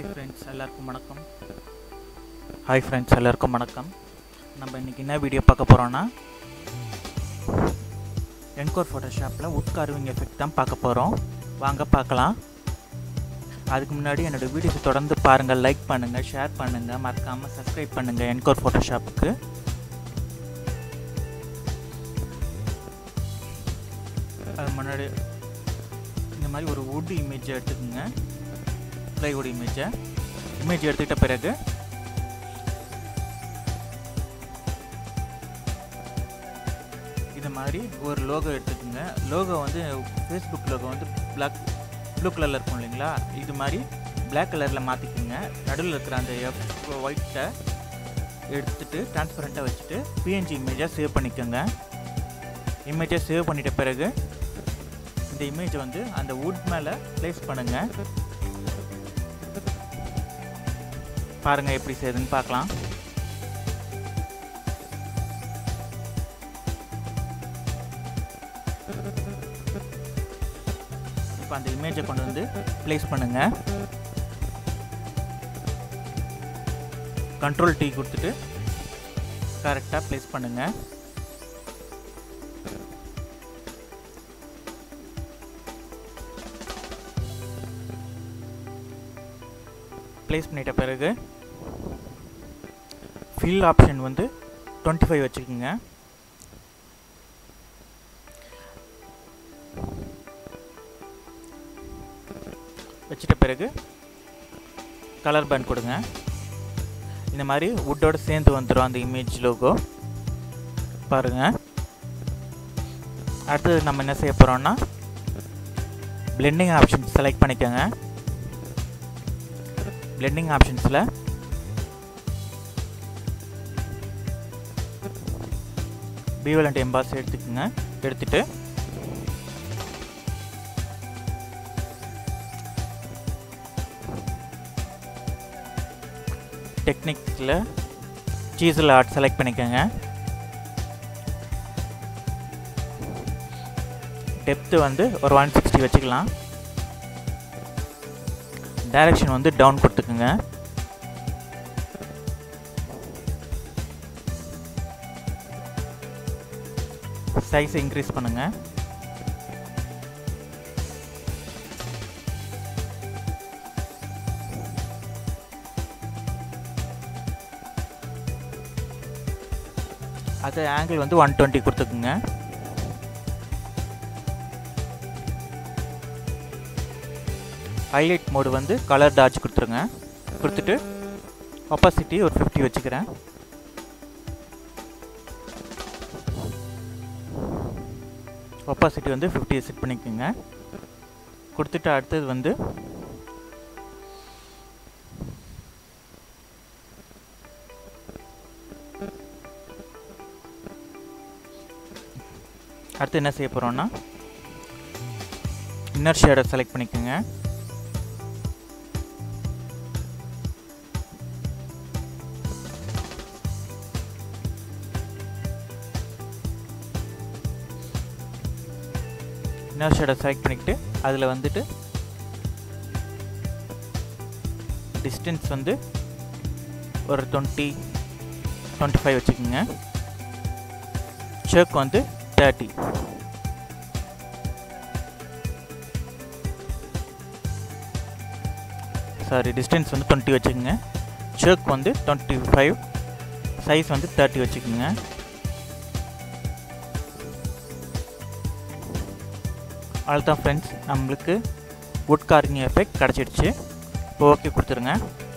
Hi friends எல்லாருக்கும் வணக்கம் hi friends எல்லாருக்கும் வணக்கம் நம்ம இன்றைக்கி என்ன வீடியோ பார்க்க போகிறோன்னா என்கோர் ஃபோட்டோஷாப்பில் உட் கார்விங் எஃபெக்ட் தான் பார்க்க போகிறோம் வாங்க பார்க்கலாம் அதுக்கு முன்னாடி என்னோடய வீடியோஸ் தொடர்ந்து பாருங்கள் லைக் பண்ணுங்கள் ஷேர் பண்ணுங்கள் மறக்காமல் சப்ஸ்கிரைப் பண்ணுங்கள் என்கோர் ஃபோட்டோஷாப்புக்கு அது முன்னாடி இந்த மாதிரி ஒரு வுட் இமேஜ் எடுத்துக்கோங்க ப்ளைவுட் இமேஜை இமேஜ் எடுத்துக்கிட்ட பிறகு இந்த மாதிரி ஒரு லோகோ எடுத்துக்கோங்க லோகோ வந்து ஃபேஸ்புக் லோகோ வந்து பிளாக் ப்ளூ கலரில் இருக்கும் இல்லைங்களா இது மாதிரி பிளாக் கலரில் மாற்றிக்கோங்க நடுவில் இருக்கிற அந்த எஃப் ஒயிட்டை எடுத்துட்டு டிரான்ஸ்பரண்ட்டாக வச்சுட்டு பிஎன்ஜி இமேஜாக சேவ் பண்ணிக்கோங்க இமேஜை சேவ் பண்ணிட்ட பிறகு இந்த இமேஜை வந்து அந்த வுட் மேலே ப்ளேஸ் பண்ணுங்கள் பாருங்கள் எப்படி செய்யுதுன்னு பார்க்கலாம் இப்போ அந்த இமேஜை கொண்டு வந்து ப்ளேஸ் பண்ணுங்கள் கண்ட்ரோல் டீ கொடுத்துட்டு கரெக்டாக ப்ளேஸ் பண்ணுங்கள் ப்ளேஸ் பண்ணிட்ட பிறகு ஃபில் ஆப்ஷன் வந்து டுவெண்ட்டி ஃபைவ் வச்சுக்கோங்க வச்சிட்ட பிறகு கலர் பேண்ட் கொடுங்க இந்த மாதிரி வுட்டோட சேர்ந்து வந்துடும் அந்த இமேஜ் லோகோ பாருங்கள் அடுத்தது நம்ம என்ன செய்ய போகிறோம்னா பிளெண்டிங் ஆப்ஷன் செலக்ட் பண்ணிக்கோங்க பிளெண்டிங் ஆப்ஷன்ஸில் பீவலண்ட் எம்பாஸ் எடுத்துக்கோங்க எடுத்துட்டு டெக்னிக்கில் சீசல் ஆர்ட் செலக்ட் பண்ணிக்கோங்க டெப்த்து வந்து ஒரு ஒன் சிக்ஸ்டி வச்சுக்கலாம் டைரக்ஷன் வந்து டவுன் கொடுத்துக்குங்க சைஸ் இன்க்ரீஸ் பண்ணுங்க அது ஆங்கிள் வந்து ஒன் டுவெண்ட்டி கொடுத்துக்குங்க ஹைலைட் மோடு வந்து கலர் டார்ச் கொடுத்துருங்க கொடுத்துட்டு ஒப்பாசிட்டி ஒரு ஃபிஃப்டி வச்சுக்கிறேன் ஒப்பாசிட்டி வந்து ஃபிஃப்டி செட் பண்ணிக்கோங்க கொடுத்துட்டு அடுத்தது வந்து அடுத்து என்ன செய்ய போகிறோன்னா இன்னர் ஷேடை செலக்ட் பண்ணிக்கோங்க இன்னர் ஷேடை செலக்ட் பண்ணிக்கிட்டு அதில் வந்துட்டு டிஸ்டன்ஸ் வந்து ஒரு டுவெண்ட்டி டுவெண்ட்டி ஃபைவ் வச்சுக்கோங்க ஷேக் வந்து தேர்ட்டி சாரி டிஸ்டன்ஸ் வந்து டுவெண்ட்டி வச்சுக்கோங்க ஷேக் வந்து டுவெண்ட்டி ஃபைவ் சைஸ் வந்து தேர்ட்டி வச்சுக்கோங்க அவ்வளோதான் ஃப்ரெண்ட்ஸ் நம்மளுக்கு வுட் கார்விங் எஃபெக்ட் கிடச்சிடுச்சு இப்போ ஓகே கொடுத்துருங்க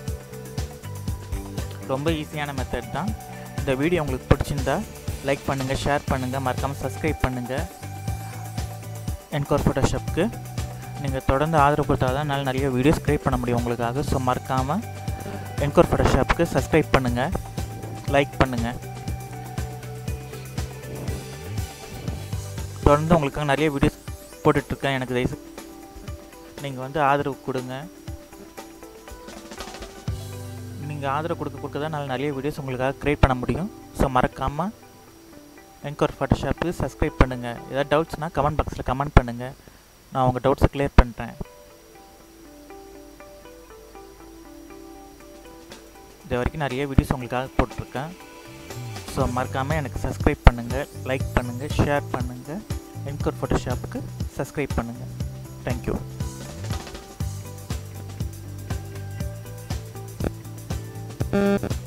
ரொம்ப ஈஸியான மெத்தட் தான் இந்த வீடியோ உங்களுக்கு பிடிச்சிருந்தா லைக் பண்ணுங்கள் ஷேர் பண்ணுங்கள் மறக்காமல் சப்ஸ்கிரைப் பண்ணுங்கள் என்கோர் ஃபோட்டோஷாப்புக்கு நீங்கள் தொடர்ந்து ஆதரவு கொடுத்தா தான் என்னால் நிறைய வீடியோஸ் க்ரியேட் பண்ண முடியும் உங்களுக்காக ஸோ மறக்காமல் என்கோர் ஃபோட்டோஷாப்புக்கு சப்ஸ்கிரைப் பண்ணுங்கள் லைக் பண்ணுங்கள் தொடர்ந்து உங்களுக்காக நிறைய வீடியோஸ் போட்டுட்ருக்கேன் எனக்கு தயவு நீங்கள் வந்து ஆதரவு கொடுங்க நீங்கள் ஆதரவு கொடுக்க கொடுக்க தான் நான் நிறைய வீடியோஸ் உங்களுக்காக க்ரியேட் பண்ண முடியும் ஸோ மறக்காமல் என்கோர் ஃபோட்டோஷாப்புக்கு சப்ஸ்கிரைப் பண்ணுங்கள் ஏதாவது டவுட்ஸ்னால் கமெண்ட் பாக்ஸில் கமெண்ட் பண்ணுங்கள் நான் உங்கள் டவுட்ஸை கிளியர் பண்ணுறேன் இது வரைக்கும் நிறைய வீடியோஸ் உங்களுக்காக போட்டிருக்கேன் ஸோ மறக்காமல் எனக்கு சப்ஸ்கிரைப் பண்ணுங்கள் லைக் பண்ணுங்கள் ஷேர் பண்ணுங்கள் என்கோர் ஃபோட்டோஷாப்புக்கு சப்ஸ்கிரைப் பண்ணுங்கள் தேங்க்யூ Thank you.